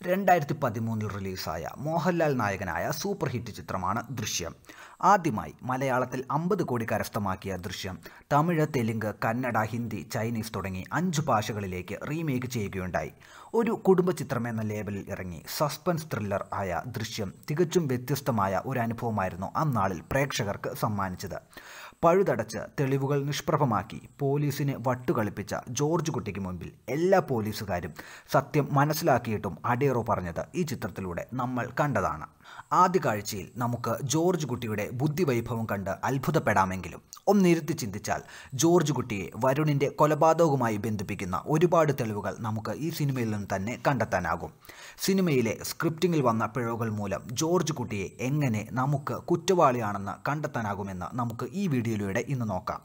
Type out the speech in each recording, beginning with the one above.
രണ്ടായിരത്തി പതിമൂന്നിൽ റിലീസായ മോഹൻലാൽ നായകനായ സൂപ്പർ ഹിറ്റ് ചിത്രമാണ് ദൃശ്യം ആദ്യമായി മലയാളത്തിൽ അമ്പത് കോടി കരസ്ഥമാക്കിയ ദൃശ്യം തമിഴ് തെലുങ്ക് കന്നഡ ഹിന്ദി ചൈനീസ് തുടങ്ങി അഞ്ച് ഭാഷകളിലേക്ക് റീമേക്ക് ചെയ്യുകയുണ്ടായി ഒരു കുടുംബ ചിത്രം എന്ന ലേബലിൽ ഇറങ്ങി സസ്പെൻസ് ത്രില്ലർ ആയ ദൃശ്യം തികച്ചും വ്യത്യസ്തമായ ഒരു അനുഭവമായിരുന്നു അന്നാളിൽ പ്രേക്ഷകർക്ക് സമ്മാനിച്ചത് പഴുതടച്ച് തെളിവുകൾ നിഷ്പ്രഭമാക്കി പോലീസിനെ വട്ടുകളിപ്പിച്ച ജോർജ് കുട്ടിക്ക് മുൻപിൽ എല്ലാ പോലീസുകാരും സത്യം മനസ്സിലാക്കിയിട്ടും അടിയറോ പറഞ്ഞത് ഈ ചിത്രത്തിലൂടെ നമ്മൾ കണ്ടതാണ് ആദ്യ കാഴ്ചയിൽ നമുക്ക് ജോർജ് കുട്ടിയുടെ ബുദ്ധിവൈഭവം കണ്ട് അത്ഭുതപ്പെടാമെങ്കിലും ഒന്നിരുത്തി ചിന്തിച്ചാൽ ജോർജ് കുട്ടിയെ വരുണിൻ്റെ കൊലപാതകവുമായി ബന്ധിപ്പിക്കുന്ന ഒരുപാട് തെളിവുകൾ നമുക്ക് ഈ സിനിമയിൽ നിന്ന് തന്നെ കണ്ടെത്താനാകും സിനിമയിലെ സ്ക്രിപ്റ്റിങ്ങിൽ വന്ന പിഴവുകൾ മൂലം ജോർജ് കുട്ടിയെ എങ്ങനെ നമുക്ക് കുറ്റവാളിയാണെന്ന് കണ്ടെത്താനാകുമെന്ന് നമുക്ക് ഈ വീഡിയോയിലൂടെ ഇന്ന് നോക്കാം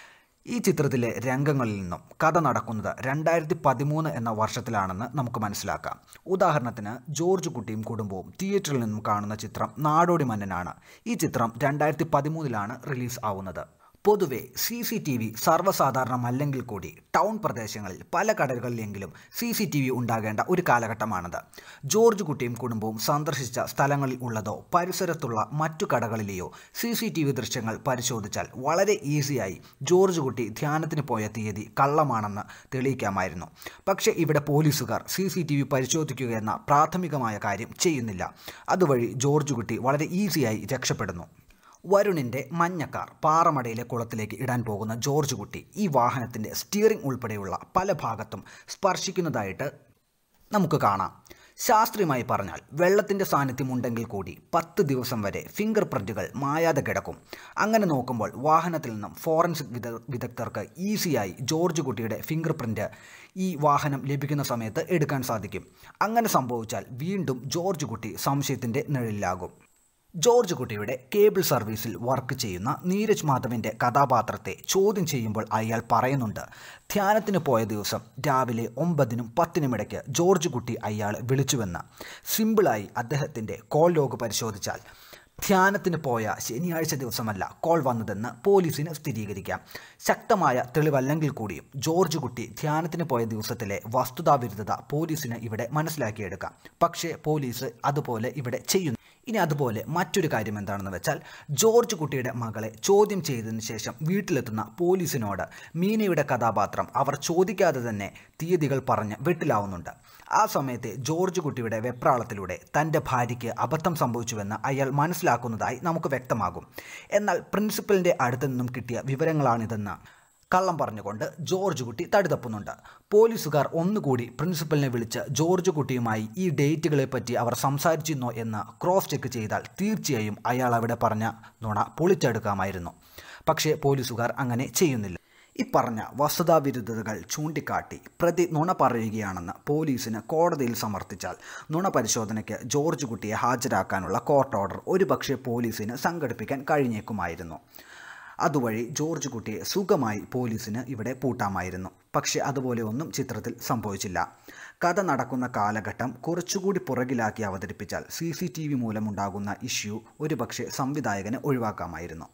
ഈ ചിത്രത്തിലെ രംഗങ്ങളിൽ നിന്നും കഥ നടക്കുന്നത് രണ്ടായിരത്തി പതിമൂന്ന് എന്ന വർഷത്തിലാണെന്ന് നമുക്ക് മനസ്സിലാക്കാം ഉദാഹരണത്തിന് ജോർജ് കുട്ടിയും കുടുംബവും തിയേറ്ററിൽ നിന്നും കാണുന്ന ചിത്രം നാടോടി മന്നനാണ് ഈ ചിത്രം രണ്ടായിരത്തി പതിമൂന്നിലാണ് റിലീസ് ആവുന്നത് പൊതുവെ സി സി ടി വി സർവ്വസാധാരണമല്ലെങ്കിൽ കൂടി ടൗൺ പ്രദേശങ്ങളിൽ പല കടകളിലെങ്കിലും സി സി ടി വി ഉണ്ടാകേണ്ട ഒരു കാലഘട്ടമാണത് ജോർജ് കുട്ടിയും കുടുംബവും സന്ദർശിച്ച സ്ഥലങ്ങളിൽ ഉള്ളതോ പരിസരത്തുള്ള മറ്റു കടകളിലെയോ സി സി ടി വി ദൃശ്യങ്ങൾ പരിശോധിച്ചാൽ വളരെ ഈസിയായി ജോർജ് കുട്ടി ധ്യാനത്തിന് പോയ തീയതി കള്ളമാണെന്ന് തെളിയിക്കാമായിരുന്നു പക്ഷേ ഇവിടെ പോലീസുകാർ സി സി ടി വി പരിശോധിക്കുക എന്ന പ്രാഥമികമായ കാര്യം ചെയ്യുന്നില്ല അതുവഴി ജോർജ് കുട്ടി വളരെ ഈസിയായി രക്ഷപ്പെടുന്നു വരുണിൻ്റെ മഞ്ഞക്കാർ പാറമടയിലെ കുളത്തിലേക്ക് ഇടാൻ പോകുന്ന ജോർജ് കുട്ടി ഈ വാഹനത്തിൻ്റെ സ്റ്റിയറിംഗ് ഉൾപ്പെടെയുള്ള പല ഭാഗത്തും സ്പർശിക്കുന്നതായിട്ട് നമുക്ക് കാണാം ശാസ്ത്രീയമായി പറഞ്ഞാൽ വെള്ളത്തിൻ്റെ സാന്നിധ്യം ഉണ്ടെങ്കിൽ കൂടി പത്ത് ദിവസം വരെ ഫിംഗർ പ്രിൻറ്റുകൾ മായാതെ കിടക്കും അങ്ങനെ നോക്കുമ്പോൾ വാഹനത്തിൽ നിന്നും ഫോറൻസിക് വിദ വിദഗ്ധർക്ക് ഈസിയായി ജോർജ് കുട്ടിയുടെ ഫിംഗർ പ്രിൻറ്റ് ഈ വാഹനം ലഭിക്കുന്ന സമയത്ത് എടുക്കാൻ സാധിക്കും അങ്ങനെ സംഭവിച്ചാൽ വീണ്ടും ജോർജ് കുട്ടി സംശയത്തിൻ്റെ നിഴലിലാകും ജോർജ് കുട്ടിയുടെ കേബിൾ സർവീസിൽ വർക്ക് ചെയ്യുന്ന നീരജ് മാധവിൻ്റെ കഥാപാത്രത്തെ ചോദ്യം ചെയ്യുമ്പോൾ അയാൾ പറയുന്നുണ്ട് ധ്യാനത്തിന് പോയ ദിവസം രാവിലെ ഒമ്പതിനും പത്തിനും ഇടയ്ക്ക് ജോർജ് കുട്ടി അയാളെ വിളിച്ചുവെന്ന് സിമ്പിളായി അദ്ദേഹത്തിൻ്റെ കോൾ ലോഗ് പരിശോധിച്ചാൽ ധ്യാനത്തിന് പോയ ശനിയാഴ്ച ദിവസമല്ല കോൾ വന്നതെന്ന് പോലീസിന് സ്ഥിരീകരിക്കാം ശക്തമായ തെളിവല്ലെങ്കിൽ കൂടിയും ജോർജ് കുട്ടി ധ്യാനത്തിന് പോയ ദിവസത്തിലെ വസ്തുതാവിരുദ്ധത പോലീസിന് ഇവിടെ മനസ്സിലാക്കിയെടുക്കാം പക്ഷേ പോലീസ് അതുപോലെ ഇവിടെ ചെയ്യുന്നു ഇനി അതുപോലെ മറ്റൊരു കാര്യം എന്താണെന്ന് വെച്ചാൽ ജോർജ് കുട്ടിയുടെ മകളെ ചോദ്യം ചെയ്തതിന് ശേഷം വീട്ടിലെത്തുന്ന പോലീസിനോട് മീനയുടെ കഥാപാത്രം അവർ ചോദിക്കാതെ തന്നെ തീയതികൾ പറഞ്ഞ് വെട്ടിലാവുന്നുണ്ട് ആ സമയത്തെ ജോർജ് കുട്ടിയുടെ വെപ്രാളത്തിലൂടെ തൻ്റെ ഭാര്യയ്ക്ക് അബദ്ധം സംഭവിച്ചുവെന്ന് അയാൾ മനസ്സിലാക്കുന്നതായി നമുക്ക് വ്യക്തമാകും എന്നാൽ പ്രിൻസിപ്പലിൻ്റെ അടുത്തു നിന്നും കിട്ടിയ വിവരങ്ങളാണിതെന്ന് കള്ളം പറഞ്ഞുകൊണ്ട് ജോർജ് കുട്ടി തടിതപ്പുന്നുണ്ട് പോലീസുകാർ ഒന്നുകൂടി പ്രിൻസിപ്പലിനെ വിളിച്ച് ജോർജ് കുട്ടിയുമായി ഈ ഡേറ്റുകളെ പറ്റി അവർ സംസാരിച്ചിരുന്നോ എന്ന് ക്രോസ് ചെക്ക് ചെയ്താൽ തീർച്ചയായും അയാൾ അവിടെ പറഞ്ഞ നുണ പൊളിച്ചെടുക്കാമായിരുന്നു പക്ഷേ പോലീസുകാർ അങ്ങനെ ചെയ്യുന്നില്ല ഈ പറഞ്ഞ വസ്തുതാവിരുദ്ധതകൾ ചൂണ്ടിക്കാട്ടി പ്രതി നുണ പറയുകയാണെന്ന് പോലീസിന് കോടതിയിൽ സമർത്ഥിച്ചാൽ നുണ പരിശോധനയ്ക്ക് ജോർജ് കുട്ടിയെ ഹാജരാക്കാനുള്ള കോർട്ട് ഓർഡർ ഒരുപക്ഷെ പോലീസിന് സംഘടിപ്പിക്കാൻ കഴിഞ്ഞേക്കുമായിരുന്നു അതുവഴി ജോർജ് കുട്ടിയെ സുഖമായി പോലീസിന് ഇവിടെ പൂട്ടാമായിരുന്നു പക്ഷേ അതുപോലെ ഒന്നും ചിത്രത്തിൽ സംഭവിച്ചില്ല കഥ നടക്കുന്ന കാലഘട്ടം കുറച്ചുകൂടി പുറകിലാക്കി അവതരിപ്പിച്ചാൽ സി സി ടി വി മൂലമുണ്ടാകുന്ന ഇഷ്യൂ ഒരുപക്ഷെ സംവിധായകന് ഒഴിവാക്കാമായിരുന്നു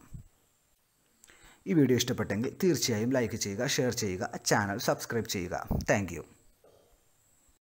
ഈ വീഡിയോ ഇഷ്ടപ്പെട്ടെങ്കിൽ തീർച്ചയായും ലൈക്ക് ചെയ്യുക ഷെയർ ചെയ്യുക ചാനൽ സബ്സ്ക്രൈബ് ചെയ്യുക താങ്ക്